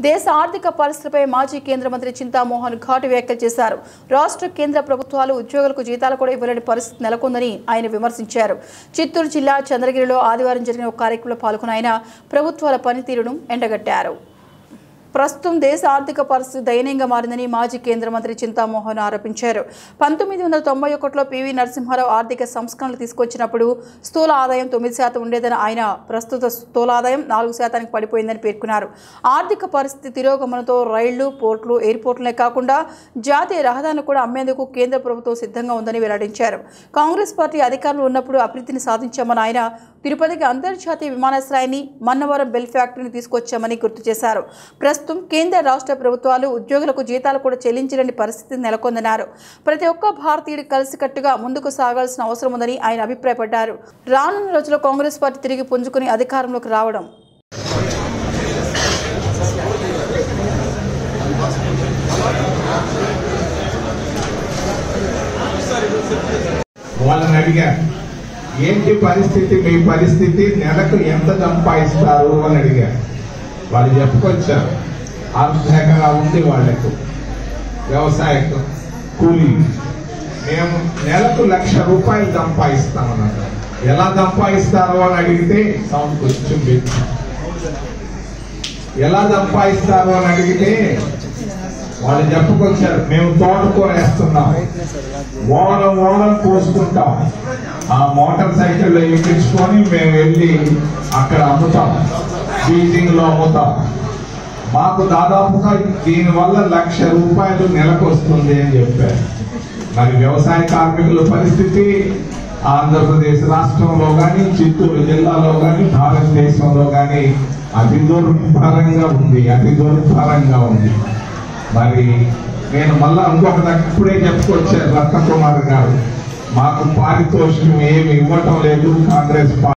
దేశ ఆర్థిక పరిస్థితిపై మాజీ కేంద్ర మంత్రి చింతామోహన్ ఘాటు వ్యాఖ్యలు చేశారు రాష్ట్ర కేంద్ర ప్రభుత్వాలు ఉద్యోగులకు జీతాలు కూడా ఇవ్వలేని పరిస్థితి నెలకొందని ఆయన విమర్శించారు చిత్తూరు జిల్లా చంద్రగిరిలో ఆదివారం జరిగిన ఒక కార్యక్రమంలో పాల్గొన్న ఆయన ప్రభుత్వాల పనితీరును ఎండగట్టారు ప్రస్తుతం దేశ ఆర్థిక పరిస్థితి దయనీయంగా మారిందని మాజీ కేంద్ర మంత్రి చింతామోహన్ ఆరోపించారు పంతొమ్మిది వందల తొంభై ఒకటిలో పివి నరసింహారావు ఆర్థిక సంస్కరణలు తీసుకొచ్చినప్పుడు స్థూల ఆదాయం తొమ్మిది శాతం ఉండేదని ఆయన ప్రస్తుత స్థూల ఆదాయం నాలుగు శాతానికి పడిపోయిందని పేర్కొన్నారు ఆర్థిక పరిస్థితి తిరోగమనంతో రైళ్లు పోర్టులు ఎయిర్పోర్టులే కాకుండా జాతీయ రహదారులను కూడా అమ్మేందుకు కేంద్ర ప్రభుత్వం సిద్ధంగా ఉందని వెల్లడించారు కాంగ్రెస్ పార్టీ అధికారంలో ఉన్నప్పుడు అభివృద్ధిని సాధించామని ఆయన తిరుపతికి అంతర్జాతీయ విమానాశ్రయాన్ని మన్నవరం బెల్ ఫ్యాక్టరీని తీసుకొచ్చామని గుర్తు చేశారు ప్రస్తుతం కేంద్ర రాష్ట్ర ప్రభుత్వాలు ఉద్యోగులకు జీతాలు కూడా చెల్లించలేని పరిస్థితి నెలకొందన్నారు ప్రతి ఒక్క భారతీయుడు కలిసికట్టుగా ముందుకు సాగాల్సిన అవసరం ఉందని ఆయన అభిప్రాయపడ్డారు రానున్న రోజుల్లో కాంగ్రెస్ పార్టీ తిరిగి పుంజుకుని అధికారంలోకి రావడం వాళ్ళని అడిగారు ఏంటి పరిస్థితి మీ పరిస్థితి నెలకు ఎంత సంపాదిస్తారు అని అడిగారు వాళ్ళు చెప్పుకొచ్చారు ఆర్థికంగా ఉంది వాళ్ళకు వ్యవసాయ కూలీ మేము నెలకు లక్ష రూపాయలు సంపాదిస్తామన్నారు ఎలా సంపాదిస్తారో అని అడిగితే సౌండ్ కొంచెం పెంచు. ఎలా సంపాదిస్తారో అని అడిగితే వాళ్ళు చెప్పుకొచ్చారు మేము తోటకూర వేస్తున్నాం ఓడం ఓడం కోసుకుంటాం ఆ మోటార్ సైకిల్ ఎక్కించుకొని మేము వెళ్ళి అక్కడ అమ్ముతాం బీజింగ్ లో అమ్ముతాం మాకు దాదాపుగా దీని వల్ల లక్ష రూపాయలు నెలకు వస్తుంది అని చెప్పారు మరి వ్యవసాయ కార్మికుల పరిస్థితి ఆంధ్రప్రదేశ్ రాష్ట్రంలో కానీ చిత్తూరు జిల్లాలో కానీ భారతదేశంలో కానీ అతి దుర్భరంగా ఉంది అతి దుర్భరంగా ఉంది మరి నేను మళ్ళా ఇంకొక ఇప్పుడే చెప్పుకొచ్చారు రత్నకుమార్ గారు మాకు పారితోషికం ఏమి ఇవ్వటం లేదు కాంగ్రెస్ పార్టీ